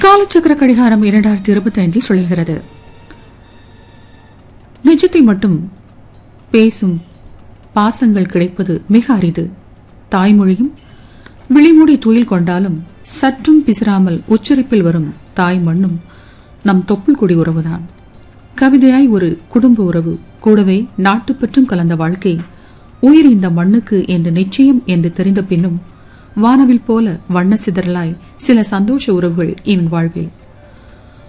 காலச்சக்கர கடிகாரம் இரண்டாயிரத்தி இருபத்தி ஐந்தில் சொல்கிறது நிஜத்தை மட்டும் பேசும் பாசங்கள் கிடைப்பது மிக அரிது தாய்மொழியும் விழிமூடி துயில் கொண்டாலும் சற்றும் பிசிராமல் உச்சரிப்பில் வரும் தாய் மண்ணும் நம் தொப்புள் குடி உறவுதான் கவிதையாய் ஒரு குடும்ப உறவு கூடவே நாட்டுப்பற்றும் கலந்த வாழ்க்கை உயிர் இந்த மண்ணுக்கு என்று நிச்சயம் என்று தெரிந்த பின்னும் வானவில் போல வண்ண சிதறலாய் சில சந்தோஷ உறவுகள் இவன் வாழ்வில்